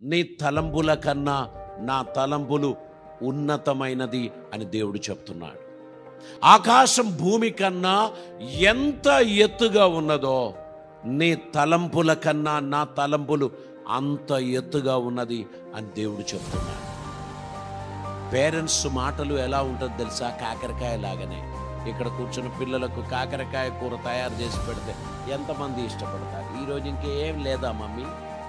నీ తలంబుల కన్నా నా తలంబులు ఉన్నతమైనది అని దేవుడు చెప్తున్నాడు ఆకాశం భూమి కన్నా ఎంత ఎత్తుగా ఉన్నదో నీ తలంపుల కన్నా నా తలంపులు అంత ఎత్తుగా ఉన్నది అని దేవుడు చెప్తున్నాడు పేరెంట్స్ మాటలు ఎలా ఉంటుందో తెలుసా కాకరకాయ లాగానే ఇక్కడ కూర్చున్న పిల్లలకు కాకరకాయ కూర తయారు చేసి పెడితే ఎంతమంది ఇష్టపడతారు ఈరోజు ఇంకేం లేదా మమ్మీ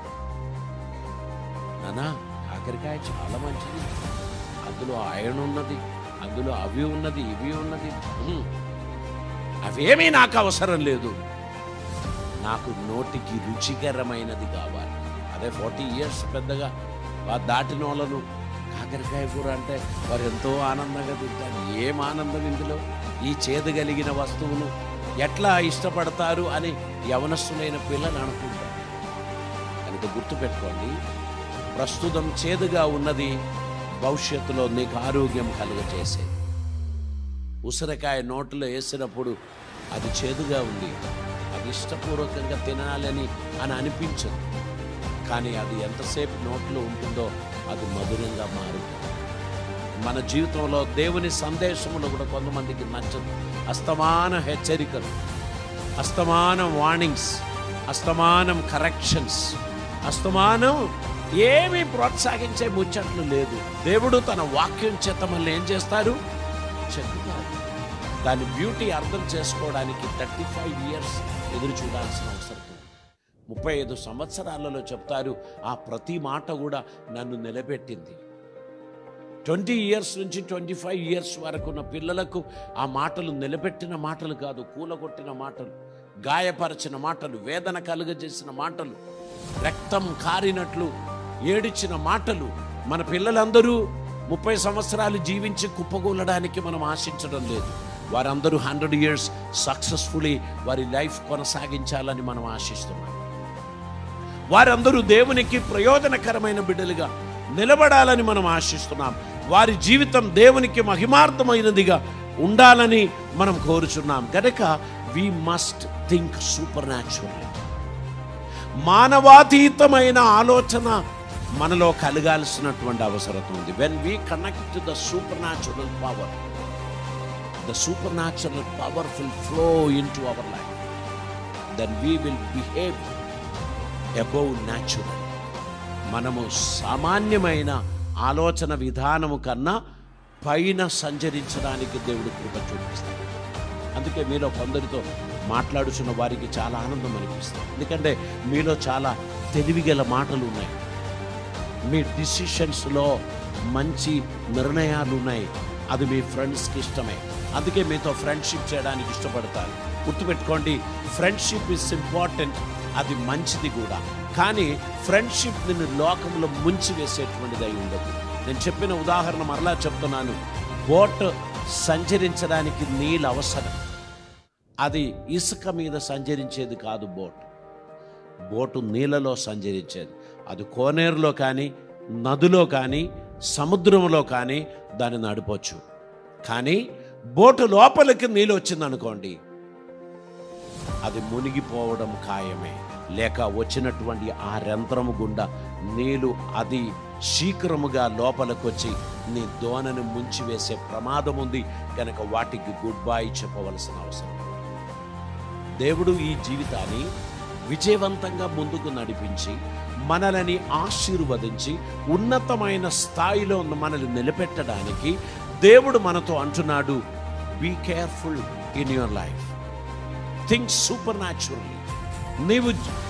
నానా కాకరకాయ చాలా మంచిది అందులో ఐరన్ ఉన్నది అందులో అవి ఉన్నది ఇవి ఉన్నది హ్మ్. అవేమీ నాకు అవసరం లేదు నాకు నోటికి రుచికరమైనది కావాలి అదే ఫార్టీ ఇయర్స్ పెద్దగా వా- దాటిన వాళ్ళను కాకరకాయ కూర అంటే వారు ఎంతో ఆనందంగా తింటారు ఏం ఆనందం ఇందులో ఈ చేదు కలిగిన వస్తువును ఎట్లా ఇష్టపడతారు అని యవనస్తులైన పిల్లలు అనుకుంటారు కనుక గుర్తుపెట్టుకోండి ప్రస్తుతం చేదుగా ఉన్నది భవిష్యత్తులో నీకు ఆరోగ్యం కలుగజేసేది ఉసిరికాయ నోట్లో వేసినప్పుడు అది చేదుగా ఉంది అది ఇష్టపూర్వకంగా తినాలని అని అనిపించదు కానీ అది ఎంతసేపు నోట్లో ఉంటుందో అది మధురంగా మారుతుంది మన జీవితంలో దేవుని సందేశములు కూడా కొంతమందికి నచ్చదు అస్తమాన హెచ్చరికలు అస్తమానం వార్నింగ్స్ అస్తమానం కరెక్షన్స్ అస్తమానం ఏమీ ప్రోత్సహించే ముచ్చట్లు లేదు దేవుడు తన వాక్యం చేత మనల్ని ఏం చేస్తారు చెప్తారు దాని బ్యూటీ అర్థం చేసుకోవడానికి థర్టీ ఫైవ్ ఇయర్స్ ఎదురు చూడాల్సిన అవసరం ఉంది ముప్పై ఐదు సంవత్సరాలలో చెప్తారు ఆ ప్రతి మాట కూడా నన్ను నిలబెట్టింది ట్వంటీ ఇయర్స్ నుంచి ట్వంటీ ఫైవ్ ఇయర్స్ వరకు ఉన్న పిల్లలకు ఆ మాటలు నిలబెట్టిన మాటలు కాదు కూలగొట్టిన మాటలు గాయపరచిన మాటలు వేదన కలుగజేసిన మాటలు రక్తం కారినట్లు ఏడిచిన మాటలు మన పిల్లలందరూ ముప్పై సంవత్సరాలు జీవించి కుప్పగూలడానికి మనం ఆశించడం లేదు వారందరూ హండ్రెడ్ ఇయర్స్ సక్సెస్ఫుల్లీ వారి లైఫ్ కొనసాగించాలని మనం ఆశిస్తున్నాం వారందరూ దేవునికి ప్రయోజనకరమైన బిడ్డలుగా నిలబడాలని మనం ఆశిస్తున్నాం వారి జీవితం దేవునికి మహిమార్థమైనదిగా ఉండాలని మనం కోరుచున్నాం కనుక we must think supernaturally మానవాతీతమైన ఆలోచన మనలో కలగాల్సినటువంటి అవసరం ఉంది when we connect to the supernatural power the supernatural power will flow into our life then we will behave above natural మనము సామాన్యమైన ఆలోచన విధానము కన్నా పైన సంచరించడానికి దేవుడు కృప చూపిస్తాడు అందుకే మీలో కొందరితో మాట్లాడుచున్న వారికి చాలా ఆనందం అనిపిస్తుంది ఎందుకంటే మీలో చాలా తెలివిగల మాటలు ఉన్నాయి మీ డిసిషన్స్లో మంచి నిర్ణయాలు ఉన్నాయి అది మీ ఫ్రెండ్స్కి ఇష్టమే అందుకే మీతో ఫ్రెండ్షిప్ చేయడానికి ఇష్టపడతారు గుర్తుపెట్టుకోండి ఫ్రెండ్షిప్ ఇస్ ఇంపార్టెంట్ అది మంచిది కూడా కానీ ఫ్రెండ్షిప్ నిన్ను లోకంలో ముంచి వేసేటువంటిది అయి ఉండదు నేను చెప్పిన ఉదాహరణ మరలా చెప్తున్నాను బోట్ సంచరించడానికి నీళ్ళు అవసరం అది ఇసుక మీద సంచరించేది కాదు బోట్ బోటు నీళ్ళలో సంచరించేది అది కోనేరులో కానీ నదిలో కానీ సముద్రంలో కానీ దాన్ని నడపొచ్చు కానీ బోటు లోపలికి నీళ్ళు వచ్చిందనుకోండి అది మునిగిపోవడం ఖాయమే లేక వచ్చినటువంటి ఆ యంత్రము గుండా నీళ్ళు అది శీఘ్రముగా లోపలికి వచ్చి నీ దోనను ముంచివేసే ప్రమాదం ఉంది కనుక వాటికి గుడ్ బై చెప్పవలసిన అవసరం దేవుడు ఈ జీవితాన్ని విజయవంతంగా ముందుకు నడిపించి మనలని ఆశీర్వదించి ఉన్నతమైన స్థాయిలో ఉన్న మనల్ని నిలబెట్టడానికి దేవుడు మనతో అంటున్నాడు be careful in your life think supernaturally నీవు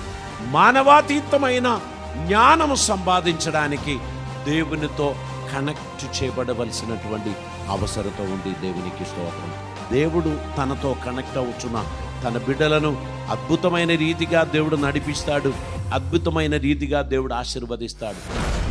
మానవాతీతమైన జ్ఞానము సంపాదించడానికి దేవునితో కనెక్ట్ చేయబడవలసినటువంటి అవసరత ఉంది దేవునికి స్తోత్రం దేవుడు తనతో కనెక్ట్ అవుతున్న తన బిడ్డలను అద్భుతమైన రీతిగా దేవుడు నడిపిస్తాడు అద్భుతమైన రీతిగా దేవుడు ఆశీర్వదిస్తాడు